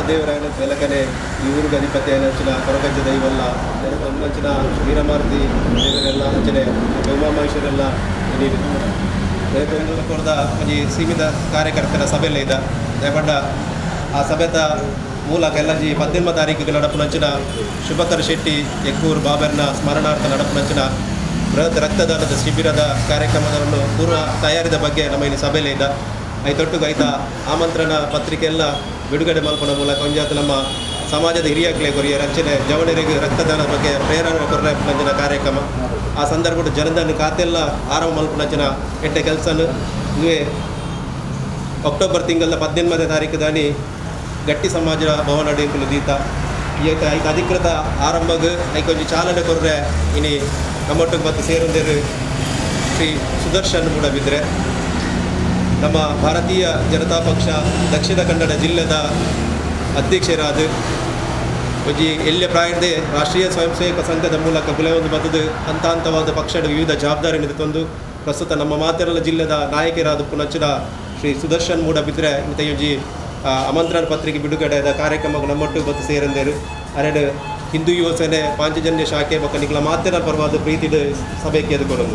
ಮಹಾದೇವರಾಯನ ಬೆಲಕನೆ ಈ ಊರಿಗೆ ಅಧಿಪತಿ అయిన ಕೊರಗಜ್ಜ ದೈವಲ್ಲ ಒಂದಂಚಿನ ವೀರಮಾರುತಿ ದೇವರೆಲ್ಲ ಅಂಚನೆ ಉಮಾಮಹೇಶ್ವರೆಲ್ಲ ನೀಡಿದ್ರು ಕೊಡದ ಒಂಜಿ ಸೀಮಿತ ಕಾರ್ಯಕರ್ತರ ಸಭೆಯಲ್ಲಿ ಇದ್ದ ದಯಪಡ್ಡ ಆ ಸಭೆದ ಮೂಲಕ ಎಲ್ಲಜಿ ಪದ್ದೆಂಬ ತಾರೀಕಿಗೆ ನಡಪುನಂಚಿನ ಶುಭಕರ್ ಶೆಟ್ಟಿ ಎಕ್ಕೂರು ಬಾಬರ್ನ ಸ್ಮರಣಾರ್ಥ ನಡಪುನಂಚಿನ ಬೃಹತ್ ರಕ್ತದಾನದ ಶಿಬಿರದ ಕಾರ್ಯಕ್ರಮವನ್ನು ಪೂರ್ವ ತಯಾರಿದ ಬಗ್ಗೆ ನಮ್ಮ ಇಲ್ಲಿ ಸಭೆಯಲ್ಲಿ ಇದ್ದ ಐತೊಟ್ಟು ಐತ ಆಮಂತ್ರಣ ಪತ್ರಿಕೆ ಎಲ್ಲ ಬಿಡುಗಡೆ ಮಲ್ಪಡ ಮೂಲಕ ಒಂಜಾತು ನಮ್ಮ ಸಮಾಜದ ಹಿರಿಯಕ್ಲೆ ಕೊರಿಯ ರಚನೆ ಜವಣರಿಗೆ ರಕ್ತದಾನ ಬಗ್ಗೆ ಪ್ರೇರಣೆ ಕೊರಪಂಚಿನ ಕಾರ್ಯಕ್ರಮ ಆ ಸಂದರ್ಭದ ಜನಧನ ಖಾತೆಲ್ಲ ಆರಂಭ ಮಲ್ಪನಂಚಿನ ಎಟ್ಟೆ ಕೆಲಸನು ಇವೇ ಅಕ್ಟೋಬರ್ ತಿಂಗಳ ಪದ್ದೆಂಬತ್ತನೇ ತಾರೀಕು ದಾನಿ ಗಟ್ಟಿ ಸಮಾಜ ಭವನ ಅಡಿಂಕುಲು ದೀತ ಈತ ಐಕ ಅಧಿಕೃತ ಆರಂಭಗ್ ಐಕೊಂಜಿ ಚಾಲನೆ ಕೊರ್ರೆ ಇನಿ ನಮ್ಮೊಟ್ಟಿಗೆ ಮತ್ತು ಸೇರುಂದೇರು ಶ್ರೀ ಸುದರ್ಶನ್ ಕೂಡ ಬಿದ್ದರೆ ನಮ್ಮ ಭಾರತೀಯ ಜನತಾ ಪಕ್ಷ ದಕ್ಷಿಣ ಕನ್ನಡ ಜಿಲ್ಲೆದ ಅಧ್ಯಕ್ಷರಾದ ಒಂಜಿ ಎಲ್ಯ ಪ್ರಾಯದೆ ರಾಷ್ಟ್ರೀಯ ಸ್ವಯಂ ಸೇವಕ ಸಂಘದ ಮೂಲಕ ಬುಲೆಯೊಂದು ಬದದು ಹಂತ ಹಂತವಾದ ಪಕ್ಷದ ವಿವಿಧ ಜವಾಬ್ದಾರಿ ತಂದು ಪ್ರಸ್ತುತ ನಮ್ಮ ಮಾತೆರಲ ಜಿಲ್ಲೆದ ನಾಯಕರಾದ ಪುನಚ್ಚಿನ ಶ್ರೀ ಸುದರ್ಶನ್ ಮೂಡಬಿದ್ರೆ ಇಂಥ ಒಂಜಿ ಆ, ಆಮಂತ್ರಣ ಪತ್ರಿಕೆ ಬಿಡುಗಡೆದ ಕಾರ್ಯಕ್ರಮ ನಮ್ಮೊಟ್ಟು ಬತ್ತು ಸೇರಂದೇರು ಅರೆಡು ಹಿಂದೂ ಯುವ ಸೇನೆ ಪಾಂಚಜನ್ಯ ಶಾಖೆ ಬೊಕ್ಕ ನಿಕ್ಲ ಮಾತೆರ ಪರವಾದ ಪ್ರೀತಿದ ಸಭೆಗೆ ಎದುಕೊಡೋದು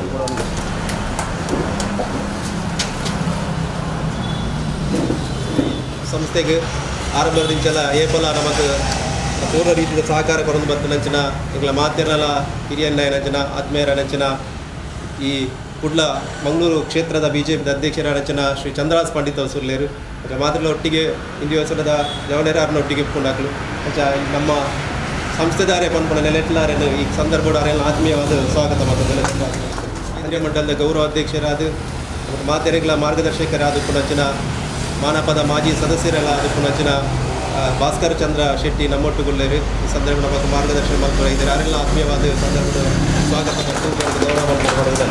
ಸಂಸ್ಥೆಗೆ ಆರಂಭದಿಂಚಲ ಏಪಲ ನಮಗೆ ಪೂರ್ವ ರೀತಿಯ ಸಹಕಾರ ಕೊರೊಂದು ಬತ್ತು ನಂಚಿನ ಈಗಲ ಮಾತೆರಲ ಹಿರಿಯಣ್ಣ ನಂಚಿನ ಆತ್ಮೀಯರ ನಂಚಿನ ಈ ಕುಡ್ಲ ಮಂಗಳೂರು ಕ್ಷೇತ್ರದ ಬಿ ಜೆ ಪಿ ಅಧ್ಯಕ್ಷರ ನಂಚಿನ ಶ್ರೀ ಚಂದ್ರಾಸ್ ಪಂಡಿತ್ ಸುರ್ಲೇರು ಈಗ ಮಾತ್ರಲ ಒಟ್ಟಿಗೆ ಇಂದು ದಿವಸದ ಜವನೇರಾರನ ಒಟ್ಟಿಗೆ ಪುಂಡಾಕಲು ಅಂಚ ನಮ್ಮ ಸಂಸ್ಥೆದಾರೆ ಪನ್ಪುಣ ನೆಲೆಟ್ಲಾರೇನು ಈ ಸಂದರ್ಭದ ಅರೆಲ್ಲ ಆತ್ಮೀಯವಾದ ಸ್ವಾಗತ ಮತ್ತು ಕೇಂದ್ರೀಯ ಮಂಡಲದ ಗೌರವ ಅಧ್ಯಕ್ಷರಾದ ಮತ್ತು ಮಾತೆರೆಗಳ ಮಾರ್ಗದರ್ಶಕರಾದ ಪುನಚಿನ ಮಾನಪದ ಮಾಜಿ ಸದಸ್ಯರೆಲ್ಲ ಪುನಚಿನ ಆ, ಭಾಸ್ಕರ್ ಚಂದ್ರ ಶೆಟ್ಟಿ ನಮ್ಮೊಟ್ಟುಗುಳ್ಳೇರು ಈ ಸಂದರ್ಭ ಮತ್ತು ಮಾರ್ಗದರ್ಶನ ಮಾಡ್ತಾ ಇದ್ದಾರೆ ಯಾರೆಲ್ಲ ಆತ್ಮೀಯವಾದ ಸಂದರ್ಭದ ಸ್ವಾಗತ ಮತ್ತು ಒಂದು ಗೌರವ ಮಾಡ್ಕೊಳ್ಳುವುದನ್ನು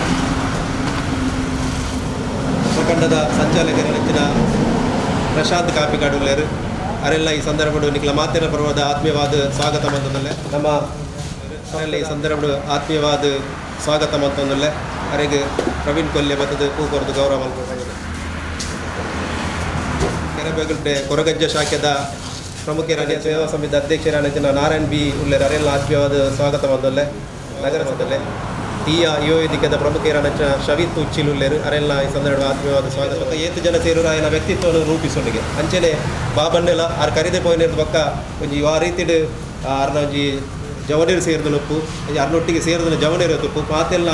ಉಪಖಂಡದ ಸಂಚಾಲಕರ ನೆಚ್ಚಿನ ಪ್ರಶಾಂತ್ ಕಾಪಿಕಾಡುಳ್ಳೇರು ಅವರೆಲ್ಲ ಈ ಸಂದರ್ಭದ ನಿಖಲ ಮಾತಿನ ಪರವಾದ ಆತ್ಮೀಯವಾದ ಸ್ವಾಗತ ಮಂತಂದಲ್ಲೇ ನಮ್ಮ ಅವರೆಲ್ಲ ಈ ಸಂದರ್ಭದ ಆತ್ಮೀಯವಾದ ಸ್ವಾಗತ ಮಂತಂದಲ್ಲೇ ಅವರಿಗೆ ಪ್ರವೀಣ್ ಕೊಲ್ಲೆ ಮತ್ತದು ಕೂಕೊರದು ಗೌರವ ಮಾಡ್ಕೊಳ್ತಾರೆ ಕೆರೆಬೇಗುಲ್ಟೆ ಕೊರಗಜ್ಜ ಶಾಖೆದ ಪ್ರಮುಖ ರಾಜ್ಯ ಸೇವಾ ಸಮಿತಿ ಅಧ್ಯಕ್ಷರಾದ ನಾರಾಯಣ್ ಬಿ ಉಳ್ಳೆರ್ ಅವರೆಲ್ಲ ಆತ್ಮೀಯವಾದ ಸ್ವಾಗತ ಮಂದಲ್ಲೇ ನಗರಸಭೆಯಲ್ಲೇ ತೀಯ ಯುವ ವೇದಿಕೆದ ಪ್ರಮುಖರಾದ ಶವೀತ್ ಉಚ್ಚಿಲುಲ್ಲೇರು ಅವರೆಲ್ಲ ಈ ಸಂದರ್ಭ ಆತ್ಮೀಯವಾದ ಸ್ವಾಗತ ಮತ್ತು ಏತು ಜನ ಸೇರು ಆಯನ ವ್ಯಕ್ತಿತ್ವವನ್ನು ರೂಪಿಸೋಣಿಗೆ ಅಂಚನೆ ಬಾಬನ್ನೆಲ್ಲ ಆರು ಕರಿದೆ ಪೋಯಿನಿರ್ದ ಪಕ್ಕ ಒಂಜಿ ಆ ರೀತಿಡ್ ಆರ್ನ ಒಂಜಿ ಜವನೀರು ಸೇರಿದ ಉಪ್ಪು ಅರ್ನೊಟ್ಟಿಗೆ ಸೇರಿದ ಜವನೀರು ತುಪ್ಪು ಮಾತೆಲ್ಲ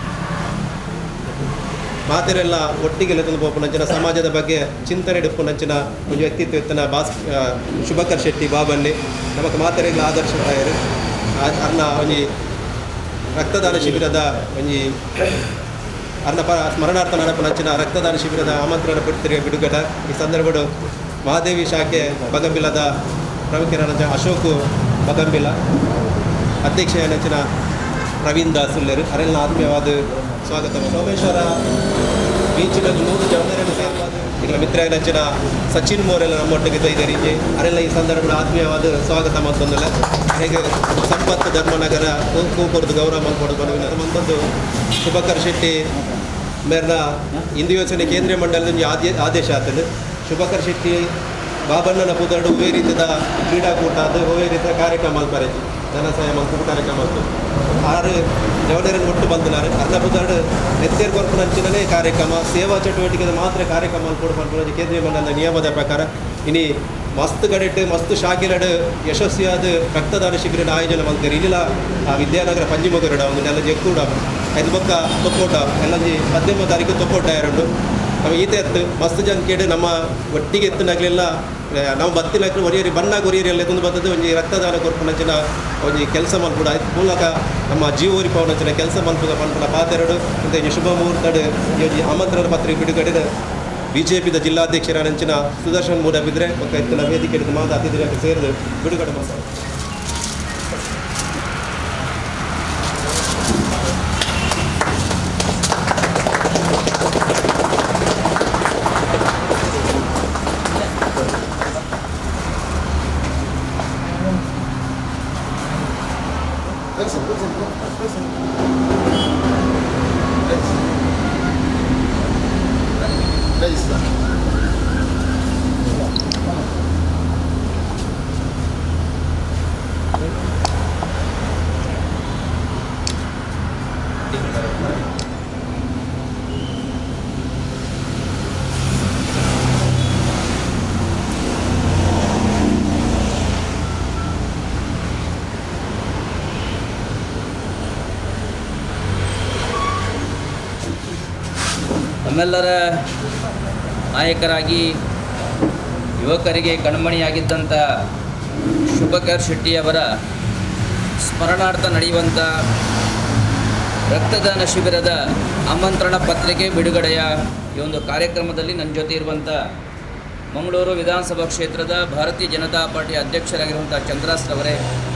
ಮಾತೆರೆಲ್ಲ ಒಟ್ಟಿಗೆ ತಂದು ಪೋಪುನಂಚಿನ ಸಮಾಜದ ಬಗ್ಗೆ ಚಿಂತನೆ ಇಡುಪುನಂಚಿನ ಒಂದು ವ್ಯಕ್ತಿತ್ವ ಇತ್ತನ ಭಾಸ್ ಆ, ಶುಭಕರ್ ಶೆಟ್ಟಿ ಬಾಬಲ್ಲಿ ನಮಗೆ ಮಾತೆರೆಗಳ ಆದರ್ಶರಾಯರು ಅರ್ನ ಒಂಜಿ ರಕ್ತದಾನ ಶಿಬಿರದ ಒಂಜಿ ಅರ್ನ ಪ ಸ್ಮರಣಾರ್ಥ ನಡಪುನಂಚಿನ ರಕ್ತದಾನ ಶಿಬಿರದ ಆಮಂತ್ರಣ ಪತ್ರಿಕೆ ಬಿಡುಗಡೆ ಈ ಸಂದರ್ಭದ ಮಹಾದೇವಿ ಶಾಖೆ ಬಗಂಬಿಲದ ಪ್ರಮುಖರಾದ ಅಶೋಕ್ ಬಗಂಬಿಲ ಅಧ್ಯಕ್ಷ ನೆಚ್ಚಿನ ಪ್ರವೀಣ್ ದಾಸ್ ಉಲ್ಲೇರು ಅವರೆಲ್ಲ ಆತ್ಮೀಯವಾದ ಸ್ವಾಗತ ಸೋಮೇಶ್ವರ ಬೀಚಿನ ನೂರು ಜವಾಬ್ದಾರಿಯನ್ನು ಸೇರ್ಪಾದು ಈಗ ಮಿತ್ರ ನೆಚ್ಚಿನ ಸಚಿನ್ ಮೋರೆಲ್ಲ ನಮ್ಮೊಟ್ಟಿಗೆ ಇದ್ದಾರೆ ಹೀಗೆ ಅವರೆಲ್ಲ ಈ ಸಂದರ್ಭದ ಆತ್ಮೀಯವಾದ ಸ್ವಾಗತ ಮತ್ತೊಂದಲ್ಲ ಹೇಗೆ ಸಂಪತ್ತು ಧರ್ಮನಗರ ಕೂಪುರದ ಗೌರವ ಮಾಡ್ಕೊಡೋದು ಮತ್ತೊಂದು ಶುಭಕರ್ ಶೆಟ್ಟಿ ಮೇರ್ನ ಹಿಂದೂ ಯೋಜನೆ ಕೇಂದ್ರೀಯ ಮಂಡಲದ ಒಂದು ಆದೇ ಆದೇಶ ಆಗ್ತದೆ ಶುಭಕರ್ ಶೆಟ್ಟಿ ಬಾಬಣ್ಣನ ಪುದರ್ಡು ಒವೇ ರೀತಿಯ ಕ್ರೀಡಾಕೂಟ ಅದು ಒವೇ ರೀತಿಯ ಕಾರ್ಯಕ್ರಮ ಅಲ್ಪರೇಜಿ ಧನಸಹಾಯ ಮಂಕುಟ ಕಾರ್ಯಕ್ರಮ ಅಲ್ತು ಆರು ಜವಡೇರನ್ನು ಒಟ್ಟು ಬಂದಿದ್ದಾರೆ ಅರ್ಧ ಪುದರ್ಡು ನೆತ್ತೇರ್ ಕೊರ್ಪುನಂಚಿನೇ ಕಾರ್ಯಕ್ರಮ ಸೇವಾ ಚಟುವಟಿಕೆದ ಮಾತ್ರ ಕಾರ್ಯಕ್ರಮ ಅಲ್ಪಡು ಪನ್ಪುನಂಚಿ ಕೇಂದ್ರೀಯ ಮಂಡಲದ ನಿಯಮದ ಪ್ರಕಾರ ಇನಿ ಮಸ್ತ್ ಕಡೆಟ್ ಮಸ್ತ್ ಶಾಖೆಲಡ್ ಯಶಸ್ವಿಯಾದ ರಕ್ತದಾನ ಶಿಬಿರದ ಆಯೋಜನೆ ಮಾಡ್ತಾರೆ ಇಲ್ಲಿಲ್ಲ ಆ ವಿದ್ಯಾನಗರ ಪಂಜಿಮಗರುಡ ಒಂದು ನೆಲ ಜಕ್ಕೂಡ ಐದು ಪಕ್ಕ ತೊಕ್ಕೋಟ ಎಲ್ಲಂಜಿ ಹದಿನೆಂಟು ತಾರೀಕು ತೊಕ್ಕೋಟ ಎರಡು ನಾವು ಈತ ಎತ್ತು ಮಸ್ತ್ ಜನ ಕೇಳಿ ನಮ್ಮ ಒಟ್ಟಿಗೆ ಎತ್ತಿನಾಗಲೆಲ್ಲ ನಾವು ಬತ್ತಿನಾಗ್ಲಿ ಒರಿಯರಿ ಬಣ್ಣಾಗ ಒರಿಯರಿ ಎಲ್ಲ ಎತ್ತೊಂದು ಬರ್ತದೆ ಒಂಜಿ ರಕ್ತದಾನ ಕೊರ್ಪುನಂಚಿನ ಒಂಜಿ ಕೆಲಸ ಮಲ್ಪುಡ ಆಯ್ತು ಮೂಲಕ ನಮ್ಮ ಜೀವೋರಿ ಪವನಂಚಿನ ಕೆಲಸ ಮಲ್ಪುದ ಮಲ್ಪುಡ ಪಾತೆರಡು ಇಂಥ ಈ ಶುಭ ಮುಹೂರ್ತಡ್ ಈ ಒಂಜಿ ಆಮಂತ್ರಣ ಪತ್ರಿಕೆ ಬಿಡುಗಡೆ ಬಿ ಜೆ ಪಿದ ಜಿಲ್ಲಾಧ್ಯಕ್ಷರಾದಂಚಿನ ಸುದರ್ಶನ್ ಮೂಡಬಿದ್ರೆ ఒక ಎತ್ತಿನ ವೇದಿಕೆ ಹಿಡಿದು ಮಾತು ಅತಿಥಿಗಳಿಗೆ ಸೇರಿದು ಬಿಡುಗಡೆ ಮಾಡ್ತಾರೆ ನಮ್ಮೆಲ್ಲರ ನಾಯಕರಾಗಿ ಯುವಕರಿಗೆ ಕಣ್ಮಣಿಯಾಗಿದ್ದಂಥ ಶುಭಕರ್ ಶೆಟ್ಟಿಯವರ ಸ್ಮರಣಾರ್ಥ ನಡೆಯುವಂಥ ರಕ್ತದಾನ ಶಿಬಿರದ ಆಮಂತ್ರಣ ಪತ್ರಿಕೆ ಬಿಡುಗಡೆಯ ಈ ಒಂದು ಕಾರ್ಯಕ್ರಮದಲ್ಲಿ ನನ್ನ ಜೊತೆ ಇರುವಂಥ ಮಂಗಳೂರು ವಿಧಾನಸಭಾ ಕ್ಷೇತ್ರದ ಭಾರತೀಯ ಜನತಾ ಪಾರ್ಟಿ ಅಧ್ಯಕ್ಷರಾಗಿರುವಂಥ ಚಂದ್ರಾಸ್ರವರೇ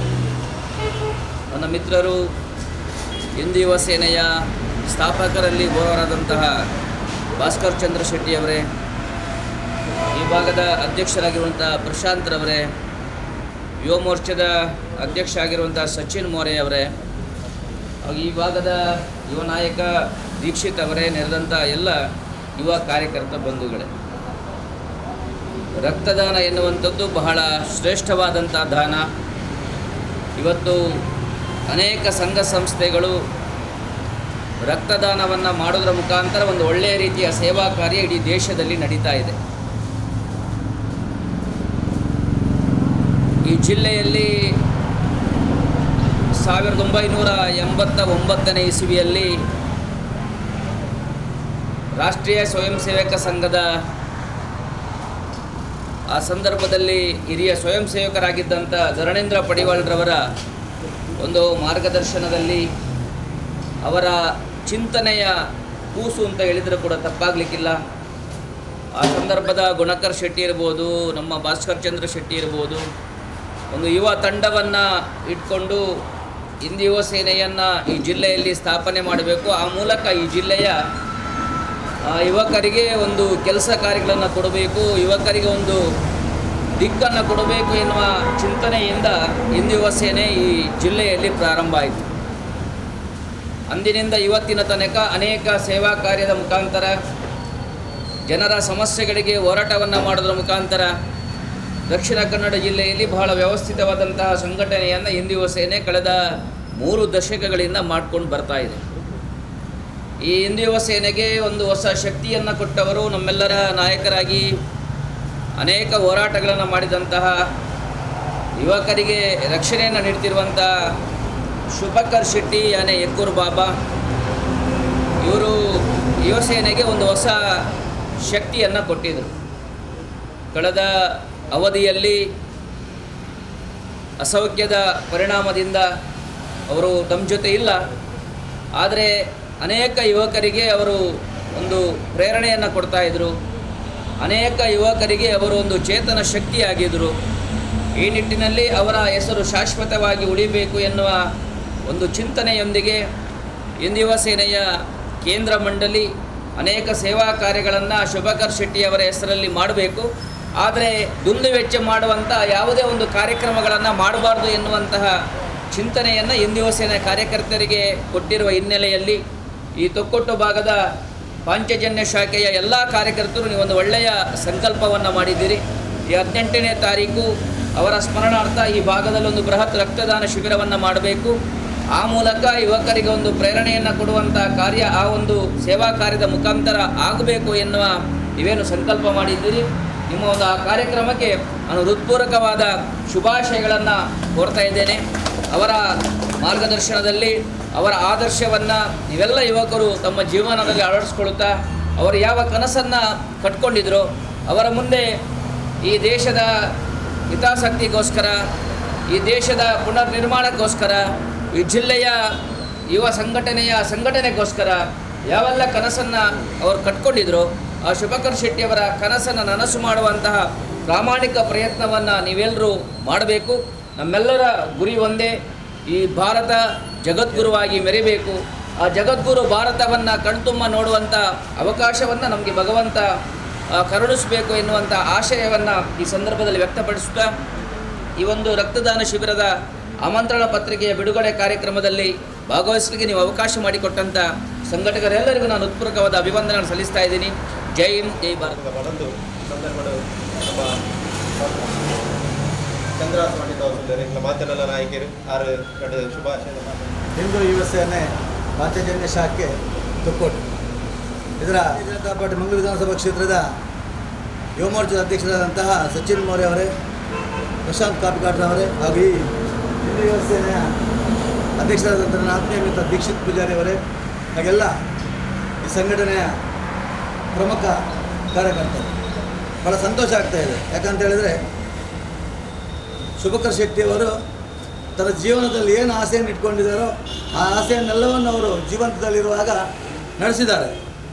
ನನ್ನ ಮಿತ್ರರು ಹಿಂದೂ ಯುವ ಸೇನೆಯ ಸ್ಥಾಪಕರಲ್ಲಿ ಓರ್ವರಾದಂತಹ ಭಾಸ್ಕರ್ ಚಂದ್ರ ಶೆಟ್ಟಿಯವರೇ ಈ ಭಾಗದ ಅಧ್ಯಕ್ಷರಾಗಿರುವಂಥ ಪ್ರಶಾಂತ್ರವರೇ ಯುವ ಮೋರ್ಚಾದ ಅಧ್ಯಕ್ಷ ಆಗಿರುವಂಥ ಸಚಿನ್ ಮೋರೆ ಅವರೇ ಹಾಗೂ ಈ ಭಾಗದ ಯುವ ನಾಯಕ ದೀಕ್ಷಿತ್ ಅವರೇ ನೆರೆದಂಥ ಎಲ್ಲ ಯುವ ಕಾರ್ಯಕರ್ತ ಬಂಧುಗಳೇ ರಕ್ತದಾನ ಎನ್ನುವಂಥದ್ದು ಬಹಳ ಶ್ರೇಷ್ಠವಾದಂಥ ದಾನ ಇವತ್ತು ಅನೇಕ ಸಂಘ ಸಂಸ್ಥೆಗಳು ರಕ್ತದಾನವನ್ನು ಮಾಡೋದ್ರ ಮುಖಾಂತರ ಒಂದು ಒಳ್ಳೆಯ ರೀತಿಯ ಸೇವಾ ಕಾರ್ಯ ಇಡೀ ದೇಶದಲ್ಲಿ ನಡೀತಾ ಇದೆ ಈ ಜಿಲ್ಲೆಯಲ್ಲಿ ಸಾವಿರದ ಒಂಬೈನೂರ ಎಂಬತ್ತ ಒಂಬತ್ತನೇ ಇಸವಿಯಲ್ಲಿ ರಾಷ್ಟ್ರೀಯ ಸ್ವಯಂ ಸೇವಕ ಸಂಘದ ಆ ಸಂದರ್ಭದಲ್ಲಿ ಹಿರಿಯ ಸ್ವಯಂ ಸೇವಕರಾಗಿದ್ದಂಥ ಧರಣೇಂದ್ರ ಪಡಿವಾಳ್ರವರ ಒಂದು ಮಾರ್ಗದರ್ಶನದಲ್ಲಿ ಅವರ ಚಿಂತನೆಯ ಕೂಸು ಅಂತ ಹೇಳಿದರೆ ಕೂಡ ತಪ್ಪಾಗಲಿಕ್ಕಿಲ್ಲ ಆ ಸಂದರ್ಭದ ಗುಣಕರ್ ಶೆಟ್ಟಿ ಇರ್ಬೋದು ನಮ್ಮ ಭಾಸ್ಕರ್ ಚಂದ್ರ ಶೆಟ್ಟಿ ಇರ್ಬೋದು ಒಂದು ಯುವ ತಂಡವನ್ನು ಇಟ್ಕೊಂಡು ಹಿಂದಿ ಯುವ ಸೇನೆಯನ್ನು ಈ ಜಿಲ್ಲೆಯಲ್ಲಿ ಸ್ಥಾಪನೆ ಮಾಡಬೇಕು ಆ ಮೂಲಕ ಈ ಜಿಲ್ಲೆಯ ಆ, ಯುವಕರಿಗೆ ಒಂದು ಕೆಲಸ ಕಾರ್ಯಗಳನ್ನು ಕೊಡಬೇಕು ಯುವಕರಿಗೆ ಒಂದು ದಿಕ್ಕನ್ನು ಕೊಡಬೇಕು ಎನ್ನುವ ಚಿಂತನೆಯಿಂದ ಹಿಂದಿ ಯುವ ಸೇನೆ ಈ ಜಿಲ್ಲೆಯಲ್ಲಿ ಪ್ರಾರಂಭ ಆಯಿತು ಅಂದಿನಿಂದ ಇವತ್ತಿನ ತನಕ ಅನೇಕ ಸೇವಾ ಕಾರ್ಯದ ಮುಖಾಂತರ ಜನರ ಸಮಸ್ಯೆಗಳಿಗೆ ಹೋರಾಟವನ್ನು ಮಾಡೋದ್ರ ಮುಖಾಂತರ ದಕ್ಷಿಣ ಕನ್ನಡ ಜಿಲ್ಲೆಯಲ್ಲಿ ಬಹಳ ವ್ಯವಸ್ಥಿತವಾದಂತಹ ಸಂಘಟನೆಯನ್ನು ಹಿಂದಿ ಯುವ ಸೇನೆ ಕಳೆದ ಮೂರು ದಶಕಗಳಿಂದ ಮಾಡ್ಕೊಂಡು ಬರ್ತಾ ಇದೆ ಈ ಹಿಂದಿ ಯುವ ಸೇನೆಗೆ ಒಂದು ಹೊಸ ಶಕ್ತಿಯನ್ನು ಕೊಟ್ಟವರು ನಮ್ಮೆಲ್ಲರ ನಾಯಕರಾಗಿ ಅನೇಕ ಹೋರಾಟಗಳನ್ನು ಮಾಡಿದಂತಹ ಯುವಕರಿಗೆ ರಕ್ಷಣೆಯನ್ನು ನೀಡ್ತಿರುವಂಥ ಶುಭಕರ್ ಶೆಟ್ಟಿ ಯಾನೆ ಯಕ್ಕೂರ್ ಬಾಬಾ ಇವರು ಯುವ ಸೇನೆಗೆ ಒಂದು ಹೊಸ ಶಕ್ತಿಯನ್ನು ಕೊಟ್ಟಿದ್ದರು ಕಳೆದ ಅವಧಿಯಲ್ಲಿ ಅಸೌಖ್ಯದ ಪರಿಣಾಮದಿಂದ ಅವರು ನಮ್ಮ ಜೊತೆ ಇಲ್ಲ ಆದರೆ ಅನೇಕ ಯುವಕರಿಗೆ ಅವರು ಒಂದು ಪ್ರೇರಣೆಯನ್ನು ಕೊಡ್ತಾ ಇದ್ದರು ಅನೇಕ ಯುವಕರಿಗೆ ಅವರು ಒಂದು ಚೇತನ ಶಕ್ತಿಯಾಗಿದ್ದರು ಈ ನಿಟ್ಟಿನಲ್ಲಿ ಅವರ ಹೆಸರು ಶಾಶ್ವತವಾಗಿ ಉಳಿಬೇಕು ಎನ್ನುವ ಒಂದು ಚಿಂತನೆಯೊಂದಿಗೆ ಹಿಂದಿ ಯುವ ಸೇನೆಯ ಕೇಂದ್ರ ಮಂಡಳಿ ಅನೇಕ ಸೇವಾ ಕಾರ್ಯಗಳನ್ನು ಶುಭಕರ್ ಶೆಟ್ಟಿಯವರ ಹೆಸರಲ್ಲಿ ಮಾಡಬೇಕು ಆದರೆ ದುಂದು ವೆಚ್ಚ ಮಾಡುವಂಥ ಯಾವುದೇ ಒಂದು ಕಾರ್ಯಕ್ರಮಗಳನ್ನು ಮಾಡಬಾರ್ದು ಎನ್ನುವಂತಹ ಚಿಂತನೆಯನ್ನು ಹಿಂದಿ ಯುವ ಸೇನೆ ಕಾರ್ಯಕರ್ತರಿಗೆ ಕೊಟ್ಟಿರುವ ಹಿನ್ನೆಲೆಯಲ್ಲಿ ಈ ತೊಕ್ಕೊಟ್ಟು ಭಾಗದ ಪಾಂಚಜನ್ಯ ಶಾಖೆಯ ಎಲ್ಲ ಕಾರ್ಯಕರ್ತರು ನೀವೊಂದು ಒಳ್ಳೆಯ ಸಂಕಲ್ಪವನ್ನು ಮಾಡಿದ್ದೀರಿ ಈ ಹದಿನೆಂಟನೇ ತಾರೀಕು ಅವರ ಸ್ಮರಣಾರ್ಥ ಈ ಭಾಗದಲ್ಲಿ ಒಂದು ಬೃಹತ್ ರಕ್ತದಾನ ಶಿಬಿರವನ್ನು ಮಾಡಬೇಕು ಆ ಮೂಲಕ ಯುವಕರಿಗೆ ಒಂದು ಪ್ರೇರಣೆಯನ್ನು ಕೊಡುವಂಥ ಕಾರ್ಯ ಆ ಒಂದು ಸೇವಾ ಕಾರ್ಯದ ಮುಖಾಂತರ ಆಗಬೇಕು ಎನ್ನುವ ನೀವೇನು ಸಂಕಲ್ಪ ಮಾಡಿದ್ದೀರಿ ನಿಮ್ಮ ಒಂದು ಆ ಕಾರ್ಯಕ್ರಮಕ್ಕೆ ನಾನು ಹೃತ್ಪೂರ್ವಕವಾದ ಶುಭಾಶಯಗಳನ್ನು ಕೋರ್ತಾ ಇದ್ದೇನೆ ಅವರ ಮಾರ್ಗದರ್ಶನದಲ್ಲಿ ಅವರ ಆದರ್ಶವನ್ನು ನೀವೆಲ್ಲ ಯುವಕರು ತಮ್ಮ ಜೀವನದಲ್ಲಿ ಅಳವಡಿಸ್ಕೊಳ್ತಾ ಅವರು ಯಾವ ಕನಸನ್ನು ಕಟ್ಕೊಂಡಿದ್ರು ಅವರ ಮುಂದೆ ಈ ದೇಶದ ಹಿತಾಸಕ್ತಿಗೋಸ್ಕರ ಈ ದೇಶದ ಪುನರ್ ನಿರ್ಮಾಣಕ್ಕೋಸ್ಕರ ಈ ಜಿಲ್ಲೆಯ ಯುವ ಸಂಘಟನೆಯ ಸಂಘಟನೆಗೋಸ್ಕರ ಯಾವೆಲ್ಲ ಕನಸನ್ನು ಅವರು ಕಟ್ಕೊಂಡಿದ್ರು ಆ ಶುಭಕರ್ ಶೆಟ್ಟಿಯವರ ಕನಸನ್ನು ನನಸು ಮಾಡುವಂತಹ ಪ್ರಾಮಾಣಿಕ ಪ್ರಯತ್ನವನ್ನು ನೀವೆಲ್ಲರೂ ಮಾಡಬೇಕು ನಮ್ಮೆಲ್ಲರ ಗುರಿ ಒಂದೇ ಈ ಭಾರತ ಜಗದ್ಗುರುವಾಗಿ ಮೆರಿಬೇಕು ಆ ಜಗದ್ಗುರು ಭಾರತವನ್ನು ಕಣ್ತುಂಬ ನೋಡುವಂಥ ಅವಕಾಶವನ್ನು ನಮಗೆ ಭಗವಂತ ಆ, ಕರುಣಿಸಬೇಕು ಎನ್ನುವಂಥ ಆಶಯವನ್ನು ಈ ಸಂದರ್ಭದಲ್ಲಿ ವ್ಯಕ್ತಪಡಿಸುತ್ತಾ ಈ ಒಂದು ರಕ್ತದಾನ ಶಿಬಿರದ ಆಮಂತ್ರಣ ಪತ್ರಿಕೆಯ ಬಿಡುಗಡೆ ಕಾರ್ಯಕ್ರಮದಲ್ಲಿ ಭಾಗವಹಿಸಲಿಕ್ಕೆ ನೀವು ಅವಕಾಶ ಮಾಡಿಕೊಟ್ಟಂಥ ಸಂಘಟಕರೆಲ್ಲರಿಗೂ ನಾನು ಹೃತ್ಪೂರ್ವಕವಾದ ಅಭಿವಂದನೆಗಳನ್ನು ಸಲ್ಲಿಸ್ತಾ ಇದ್ದೀನಿ ಜೈ ಹಿಂದ್ ಜೈ ಭಾರತ್ ಮಾಡಲು ಸಂದರ್ಭಗಳು ನಮ್ಮ ಚಂದ್ರ ಪಂಡಿತ ಅವರು ಇಲ್ಲ ಮಾತನೆಲ್ಲ ನಾಯಕರು ಆರು ಎರಡು ಶುಭಾಶಯದ ಮಾತು ಹಿಂದೂ ಯುವ ಸೇನೆ ಪಾಂಚಜನ್ಯ ಶಾಖೆ ತುಕ್ಕೋಟು ಇದರ ಜನತಾ ಪಾರ್ಟಿ ಮಂಗಳೂರು ವಿಧಾನಸಭಾ ಕ್ಷೇತ್ರದ ಯುವ ಮೋರ್ಚಾದ ಅಧ್ಯಕ್ಷರಾದಂತಹ ಸಚಿನ್ ಮೌರ್ಯ ಅವರೇ ಪ್ರಶಾಂತ್ ಕಾಪಿಕಾಟ್ರ ಅವರೇ ಹಾಗೂ ಈ ಹಿಂದೂ ಯುವ ಸೇನೆಯ ಅಧ್ಯಕ್ಷರಾದಂಥ ನನ್ನ ಆತ್ಮೀಯ ಮಿತ್ರ ದೀಕ್ಷಿತ್ ಪೂಜಾರಿ ಅವರೇ ಹಾಗೆಲ್ಲ ಈ ಸಂಘಟನೆಯ ಪ್ರಮುಖ ಕಾರ್ಯಕರ್ತರು ಭಾಳ ಸಂತೋಷ ಆಗ್ತಾ ಇದೆ ಯಾಕಂತ ಹೇಳಿದರೆ ಶುಭಕರ್ ಶೆಟ್ಟಿಯವರು ತನ್ನ ಜೀವನದಲ್ಲಿ ಏನು ಆಸೆಯನ್ನು ಇಟ್ಕೊಂಡಿದ್ದಾರೋ ಆ ಆಸೆಯನ್ನೆಲ್ಲವನ್ನು ಅವರು ಜೀವಂತದಲ್ಲಿರುವಾಗ ನಡೆಸಿದ್ದಾರೆ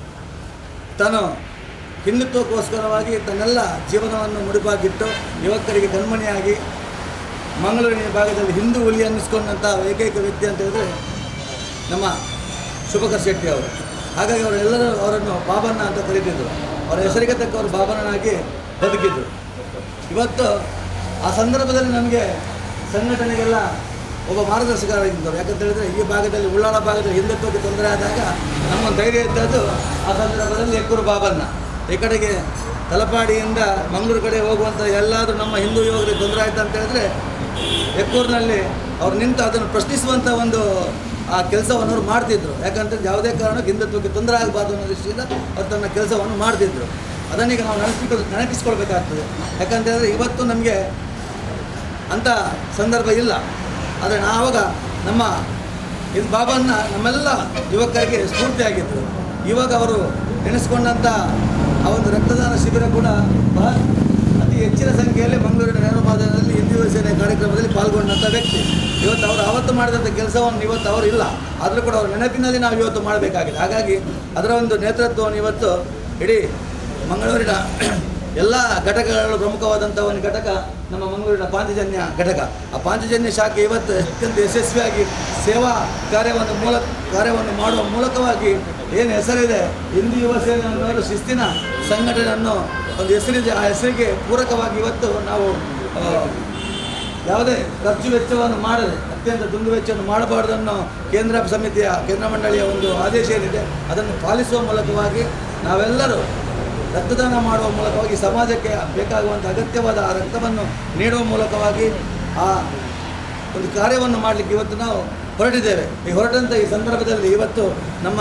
ತಾನು ಹಿಂದುತ್ವಕ್ಕೋಸ್ಕರವಾಗಿ ತನ್ನೆಲ್ಲ ಜೀವನವನ್ನು ಮುಡಿಪಾಗಿಟ್ಟು ಯುವಕರಿಗೆ ಕಣ್ಮಣಿಯಾಗಿ ಮಂಗಳೂರಿನ ಭಾಗದಲ್ಲಿ ಹಿಂದೂ ಹುಲಿ ಅನ್ನಿಸ್ಕೊಂಡಂಥ ಏಕೈಕ ವ್ಯಕ್ತಿ ಅಂತ ಹೇಳಿದ್ರೆ ನಮ್ಮ ಶುಭಕರ್ ಶೆಟ್ಟಿ ಅವರು ಹಾಗಾಗಿ ಅವರೆಲ್ಲರೂ ಅವರನ್ನು ಬಾಬಣ್ಣ ಅಂತ ಕರೀತಿದ್ರು ಅವರ ಹೆಸರಿಗೆ ತಕ್ಕವರು ಬಾಬಣ್ಣನಾಗಿ ಬದುಕಿದ್ರು ಇವತ್ತು ಆ ಸಂದರ್ಭದಲ್ಲಿ ನಮಗೆ ಸಂಘಟನೆಗೆಲ್ಲ ಒಬ್ಬ ಮಾರ್ಗದರ್ಶಕರಾಗಿದ್ದರು ಯಾಕಂತ ಹೇಳಿದ್ರೆ ಈ ಭಾಗದಲ್ಲಿ ಉಳ್ಳಾಳ ಭಾಗದಲ್ಲಿ ಹಿಂದುತ್ವಕ್ಕೆ ತೊಂದರೆ ಆದಾಗ ನಮ್ಮ ಧೈರ್ಯ ಇದ್ದದ್ದು ಆ ಸಂದರ್ಭದಲ್ಲಿ ಎಕ್ಕೂರು ಬಾಬಣ್ಣ ಈ ಕಡೆಗೆ ತಲಪಾಡಿಯಿಂದ ಮಂಗಳೂರು ಕಡೆ ಹೋಗುವಂಥ ಎಲ್ಲಾದರೂ ನಮ್ಮ ಹಿಂದೂ ಯುವಕರಿಗೆ ತೊಂದರೆ ಆಯ್ತು ಅಂತ ಹೇಳಿದ್ರೆ ಎಕ್ಕೂರಿನಲ್ಲಿ ಅವ್ರು ನಿಂತು ಅದನ್ನು ಪ್ರಶ್ನಿಸುವಂಥ ಒಂದು ಆ ಕೆಲಸವನ್ನು ಅವ್ರು ಮಾಡ್ತಿದ್ರು ಯಾಕಂತಂದ್ರೆ ಯಾವುದೇ ಕಾರಣಕ್ಕೆ ಹಿಂದುತ್ವಕ್ಕೆ ತೊಂದರೆ ಆಗಬಾರ್ದು ಅನ್ನೋ ದೃಷ್ಟಿಯಿಂದ ಅವ್ರು ತನ್ನ ಕೆಲಸವನ್ನು ಮಾಡ್ತಿದ್ರು ಅದನ್ನೀಗ ನಾವು ನೆನಪಿಸ್ಕೊಳ್ ನೆನಪಿಸ್ಕೊಳ್ಬೇಕಾಗ್ತದೆ ಯಾಕಂತ ಹೇಳಿದ್ರೆ ಇವತ್ತು ನಮಗೆ ಅಂಥ ಸಂದರ್ಭ ಇಲ್ಲ ಆದರೆ ನಾವಾಗ ನಮ್ಮ ಇದು ಬಾಬನ್ನ ನಮ್ಮೆಲ್ಲ ಯುವಕರಿಗೆ ಸ್ಫೂರ್ತಿಯಾಗಿದ್ದರು ಇವಾಗ ಅವರು ನೆನೆಸ್ಕೊಂಡಂಥ ಆ ಒಂದು ರಕ್ತದಾನ ಶಿಬಿರ ಕೂಡ ಬಹಳ ಅತಿ ಹೆಚ್ಚಿನ ಸಂಖ್ಯೆಯಲ್ಲಿ ಮಂಗಳೂರಿನ ನೆಹರು ಮಾದರಿಯಲ್ಲಿ ಹಿಂದೂ ಸೇನೆ ಕಾರ್ಯಕ್ರಮದಲ್ಲಿ ಪಾಲ್ಗೊಂಡಂಥ ವ್ಯಕ್ತಿ ಇವತ್ತು ಅವರು ಅವತ್ತು ಮಾಡಿದಂಥ ಕೆಲಸವನ್ನು ಇವತ್ತು ಅವರು ಇಲ್ಲ ಆದರೂ ಕೂಡ ಅವ್ರ ನೆನಪಿನಲ್ಲಿ ನಾವು ಇವತ್ತು ಮಾಡಬೇಕಾಗಿದೆ ಹಾಗಾಗಿ ಅದರ ಒಂದು ನೇತೃತ್ವವನ್ನು ಇವತ್ತು ಇಡೀ ಮಂಗಳೂರಿನ ಎಲ್ಲ ಘಟಕಗಳು ಪ್ರಮುಖವಾದಂಥ ಒಂದು ಘಟಕ ನಮ್ಮ ಮಂಗಳೂರಿನ ಪಾಂಚಜನ್ಯ ಘಟಕ ಆ ಪಾಂಚಜನ್ಯ ಶಾಖೆ ಇವತ್ತು ಅತ್ಯಂತ ಯಶಸ್ವಿಯಾಗಿ ಸೇವಾ ಕಾರ್ಯವನ್ನು ಮೂಲ ಕಾರ್ಯವನ್ನು ಮಾಡುವ ಮೂಲಕವಾಗಿ ಏನು ಹೆಸರಿದೆ ಹಿಂದೂ ಯುವ ಸೇನೆ ಅನ್ನೋರು ಶಿಸ್ತಿನ ಸಂಘಟನೆಯನ್ನು ಒಂದು ಹೆಸರಿದೆ ಆ ಹೆಸರಿಗೆ ಪೂರಕವಾಗಿ ಇವತ್ತು ನಾವು ಆ, ಯಾವುದೇ ಖರ್ಚು ವೆಚ್ಚವನ್ನು ಮಾಡದೆ ಅತ್ಯಂತ ದುಂದು ವೆಚ್ಚವನ್ನು ಮಾಡಬಾರ್ದು ಅನ್ನೋ ಕೇಂದ್ರ ಸಮಿತಿಯ ಕೇಂದ್ರ ಮಂಡಳಿಯ ಒಂದು ಆದೇಶ ಏನಿದೆ ಅದನ್ನು ಪಾಲಿಸುವ ಮೂಲಕವಾಗಿ ನಾವೆಲ್ಲರೂ ರಕ್ತದಾನ ಮಾಡುವ ಮೂಲಕವಾಗಿ ಸಮಾಜಕ್ಕೆ ಬೇಕಾಗುವಂಥ ಅಗತ್ಯವಾದ ಆ ರಕ್ತವನ್ನು ನೀಡುವ ಮೂಲಕವಾಗಿ ಆ ಒಂದು ಕಾರ್ಯವನ್ನು ಮಾಡಲಿಕ್ಕೆ ಇವತ್ತು ನಾವು ಹೊರಟಿದ್ದೇವೆ ಈ ಹೊರಟಂಥ ಈ ಸಂದರ್ಭದಲ್ಲಿ ಇವತ್ತು ನಮ್ಮ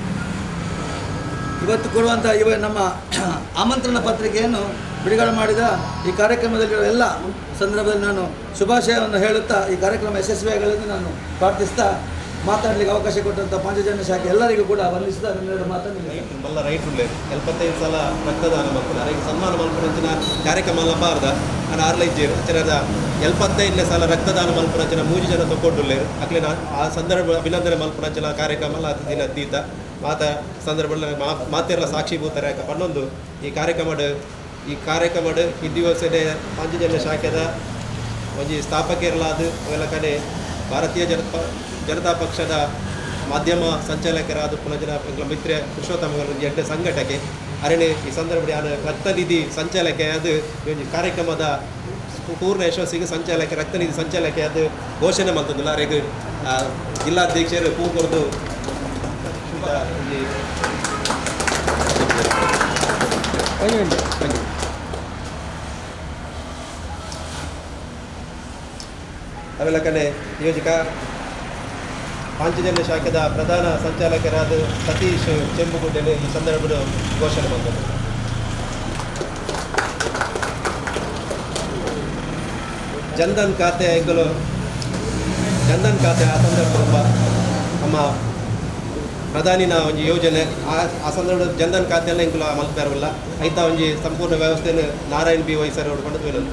ಇವತ್ತು ಕೊಡುವಂಥ ಇವ ನಮ್ಮ ಆಮಂತ್ರಣ ಪತ್ರಿಕೆಯನ್ನು ಬಿಡುಗಡೆ ಮಾಡಿದ ಈ ಕಾರ್ಯಕ್ರಮದಲ್ಲಿರುವ ಎಲ್ಲ ಸಂದರ್ಭದಲ್ಲಿ ನಾನು ಶುಭಾಶಯವನ್ನು ಹೇಳುತ್ತಾ ಈ ಕಾರ್ಯಕ್ರಮ ಯಶಸ್ವಿಯಾಗಲೆಂದು ನಾನು ಪ್ರಾರ್ಥಿಸ್ತಾ ಮಾತಾಡಲಿಕ್ಕೆ ಅವಕಾಶ ಕೊಟ್ಟಂಥ ಪಂಚಜನ್ಯ ಶಾಖೆ ಎಲ್ಲರಿಗೂ ಕೂಡ ವಂದಿಸ್ತಾ ನನ್ನೆರಡು ಮಾತನ್ನು ನಿಲ್ಲಿಸ್ತೇನೆ. ಮಲ್ಲ ರೈಟ್ ಉಳ್ಳೇರು ಎಲ್ಪತ್ತೈದು ಸಲ ರಕ್ತದಾನ ಮಲ್ಪುನ ಅದಕ್ಕೆ ಸನ್ಮಾನ ಮಲ್ಪುನಂಚಿನ ಕಾರ್ಯಕ್ರಮ ಎಲ್ಲ ಬಾರ್ದ ನಾನು ಆರ್ಲೈಜೇರು ಅಂಚನದ ಎಲ್ಪತ್ತೈದನೇ ಸಲ ರಕ್ತದಾನ ಮಲ್ಪುನಂಚಿನ ಮೂಜಿ ಜನ ತಗೊಂಡುಳ್ಳೇರು ಅಕ್ಲೆ ನಾ ಆ ಸಂದರ್ಭ ಅಭಿನಂದನೆ ಮಲ್ಪುನಂಚಿನ ಕಾರ್ಯಕ್ರಮ ಎಲ್ಲ ಹತ್ತು ದಿನ ಅತೀತ ಮಾತ ಸಂದರ್ಭದಲ್ಲಿ ಮಾ ಮಾತೆಲ್ಲ ಸಾಕ್ಷೀಭೂತರೆ ಯಾಕ ಪನ್ನೊಂದು ಈ ಕಾರ್ಯಕ್ರಮಡ್ ಈ ಕಾರ್ಯಕ್ರಮಡ್ ಈ ದಿವಸನೆ ಪಾಂಚಜನ್ಯ ಶಾಖೆದ ಒಂಜಿ ಸ್ಥಾಪಕರಿಲಾದ ಅವೆಲ್ಲ ಕಡೆ ಭಾರತೀಯ ಜನತಾ ಜನತಾ ಪಕ್ಷದ ಮಾಧ್ಯಮ ಸಂಚಾಲಕರಾದ ಪುನಃ ಎಂಗ್ಲ ಮಿತ್ರ ಪುರುಷೋತ್ತಮ ಒಂದು ಎಡ್ಡೆ ಸಂಘಟಕ್ಕೆ ಅರಣೆ ಈ ಸಂದರ್ಭದಲ್ಲಿ ನಾನು ರಕ್ತನಿಧಿ ಸಂಚಾಲಕ ಅದು ಈ ಒಂದು ಕಾರ್ಯಕ್ರಮದ ಪೂರ್ಣ ಯಶಸ್ಸಿಗೆ ಸಂಚಾಲಕ ರಕ್ತನಿಧಿ ಸಂಚಾಲಕ ಅದು ಘೋಷಣೆ ಮಾಡ್ತದಲ್ಲ ಅವರಿಗೆ ಜಿಲ್ಲಾಧ್ಯಕ್ಷರು ಹೂ ಕೊಡ್ದು ಶುದ್ಧ ಒಂಜಿ ಅವೆಲ್ಲ ಕಡೆ ಯೋಜಕ ಪಾಂಚಜನ್ಯ ಶಾಖದ ಪ್ರಧಾನ ಸಂಚಾಲಕರಾದ ಸತೀಶ್ ಚೆಂಬುಗುಡ್ಡೆನೆ ಈ ಸಂದರ್ಭದ ಘೋಷಣೆ ಬಂದರು ಜನ್ಧನ್ ಖಾತೆ ಎಂಗಲು ಜನ್ಧನ್ ಖಾತೆ ಆ ಸಂದರ್ಭ ನಮ್ಮ ಪ್ರಧಾನಿನ ಒಂಜಿ ಯೋಜನೆ ಆ ಆ ಸಂದರ್ಭದ ಜನ್ಧನ್ ಖಾತೆಲ್ಲ ಎಂಕುಲ ಮಲ್ಪಾರವಲ್ಲ ಐತ ಒಂಜಿ ಸಂಪೂರ್ಣ ವ್ಯವಸ್ಥೆಯನ್ನು ನಾರಾಯಣ್ ಬಿ ವೈಸರ್ ಹೊಡ್ಕೊಂಡು ಹೇಳೋದು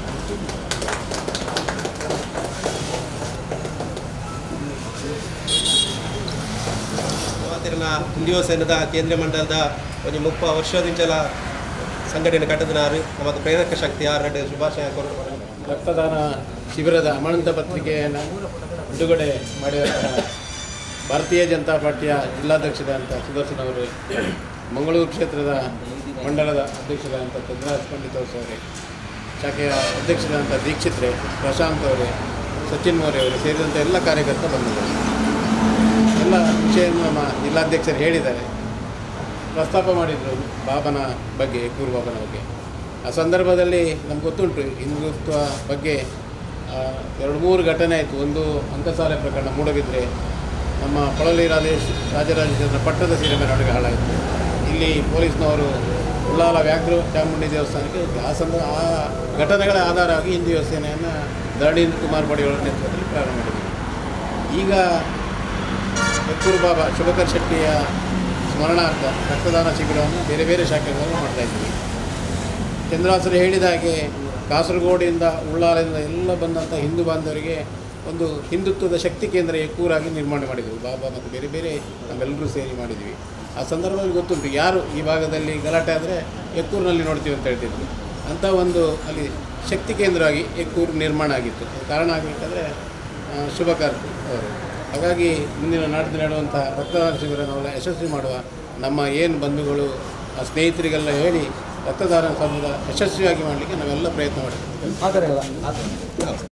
ಮಾತಿನ ಹಿಂದಿಯೋ ಸೇನದ ಕೇಂದ್ರ ಮಂಡಲದ ಒಂದು ಮುಪ್ಪ ವರ್ಷದಿಂಚಲ ಸಂಘಟನೆ ಕಟ್ಟದಿನಾರು ನಮ್ಮದು ಪ್ರೇರಕ ಶಕ್ತಿ ಆರು ಶುಭಾಶಯ ಕೊರಡು ರಕ್ತದಾನ ಶಿಬಿರದ ಅಮಾನತ ಪತ್ರಿಕೆಯನ್ನು ಬಿಡುಗಡೆ ಮಾಡಿದಂತಹ ಭಾರತೀಯ ಜನತಾ ಪಾರ್ಟಿಯ ಜಿಲ್ಲಾಧ್ಯಕ್ಷರಾದಂಥ ಸುದರ್ಶನ್ ಅವರು ಮಂಗಳೂರು ಕ್ಷೇತ್ರದ ಮಂಡಲದ ಅಧ್ಯಕ್ಷರಾದಂಥ ಚಂದ್ರರಾಜ್ ಪಂಡಿತ್ ಅವರೇ ಶಾಖೆಯ ಅಧ್ಯಕ್ಷರಾದಂಥ ದೀಕ್ಷಿತ್ ರೇ ಪ್ರಶಾಂತ್ ಅವರೇ ಸಚಿನ್ ಮೌರ್ಯ ಅವರು ಸೇರಿದಂಥ ಎಲ್ಲ ಕಾರ್ಯಕರ್ತರು ಬಂದಿದ್ದಾರೆ ಎಲ್ಲ ವಿಷಯವನ್ನು ನಮ್ಮ ಜಿಲ್ಲಾಧ್ಯಕ್ಷರು ಹೇಳಿದ್ದಾರೆ ಪ್ರಸ್ತಾಪ ಮಾಡಿದರು ಬಾಬನ ಬಗ್ಗೆ ಕೂರು ಬಾಬನ ಬಗ್ಗೆ ಆ ಸಂದರ್ಭದಲ್ಲಿ ನಮ್ಗೆ ಗೊತ್ತುಂಟು ಹಿಂದುತ್ವ ಬಗ್ಗೆ ಆ, ಎರಡು ಮೂರು ಘಟನೆ ಆಯಿತು ಒಂದು ಅಂಕಸಾಲೆ ಪ್ರಕರಣ ಮೂಡಬಿದ್ರೆ ನಮ್ಮ ಪೊಳಲಿ ರಾಜೇಶ್ ರಾಜರಾಜೇಶ್ವರನ ಪಟ್ಟದ ಸೀರೆ ಮೆರವಣಿಗೆ ಹಾಳಾಯಿತು ಇಲ್ಲಿ ಪೊಲೀಸ್ನವರು ಉಳ್ಳಾಲ ವ್ಯಾಘ್ರ ಚಾಮುಂಡಿ ದೇವಸ್ಥಾನಕ್ಕೆ ಆ ಸಂದ ಆ ಘಟನೆಗಳ ಆಧಾರವಾಗಿ ಹಿಂದೂ ಯೋಜನೆಯನ್ನು ಧರಣಿಂದ ಕುಮಾರ್ ಬಡಿಯವರ ನೇತೃತ್ವದಲ್ಲಿ ಪ್ರಾರಂಭ ಮಾಡಿದ್ವಿ ಈಗ ಬೆಕ್ಕೂರು ಬಾಬಾ ಶುಭಕರ್ ಶೆಟ್ಟಿಯ ಸ್ಮರಣಾರ್ಥ ರಕ್ತದಾನ ಶಿಬಿರವನ್ನು ಬೇರೆ ಬೇರೆ ಶಾಖೆಗಳಲ್ಲಿ ಮಾಡ್ತಾ ಇದ್ದೀವಿ ಚಂದ್ರಾಸರು ಹೇಳಿದ ಹಾಗೆ ಕಾಸರಗೋಡಿಂದ ಉಳ್ಳಾಲದಿಂದ ಎಲ್ಲ ಬಂದಂಥ ಹಿಂದೂ ಬಾಂಧವರಿಗೆ ಒಂದು ಹಿಂದುತ್ವದ ಶಕ್ತಿ ಕೇಂದ್ರ ಎಕ್ಕೂರಾಗಿ ನಿರ್ಮಾಣ ಮಾಡಿದೆವು ಬಾಬಾ ಮತ್ತು ಬೇರೆ ಬೇರೆ ನಾವೆಲ್ಲರೂ ಸೇರಿ ಮಾಡಿದ್ವಿ ಆ ಸಂದರ್ಭದಲ್ಲಿ ಗೊತ್ತುಂಟು ಯಾರು ಈ ಭಾಗದಲ್ಲಿ ಗಲಾಟೆ ಆದರೆ ಎಕ್ಕೂರಿನಲ್ಲಿ ನೋಡ್ತೀವಿ ಅಂತ ಹೇಳ್ತಿದ್ರು ಅಂಥ ಒಂದು ಅಲ್ಲಿ ಶಕ್ತಿ ಕೇಂದ್ರವಾಗಿ ಎಕ್ಕೂರು ನಿರ್ಮಾಣ ಆಗಿತ್ತು ಕಾರಣ ಆಗಬೇಕಾದ್ರೆ ಶುಭಕರ್ ಅವರು ಹಾಗಾಗಿ ಮುಂದಿನ ನಾಡಿನ ನಡೆಯುವಂಥ ರಕ್ತದಾನ ಶಿಬಿರ ನಾವೆಲ್ಲ ಯಶಸ್ವಿ ಮಾಡುವ ನಮ್ಮ ಏನು ಬಂಧುಗಳು ಆ ಸ್ನೇಹಿತರಿಗೆಲ್ಲ ಹೇಳಿ ರಕ್ತದಾನ ಸಂಬಂಧ ಯಶಸ್ವಿಯಾಗಿ ಮಾಡಲಿಕ್ಕೆ ನಾವೆಲ್ಲ ಪ್ರಯತ್ನ ಮಾಡ್ತೀವಿ ಮಾತಾಡಲ್ಲ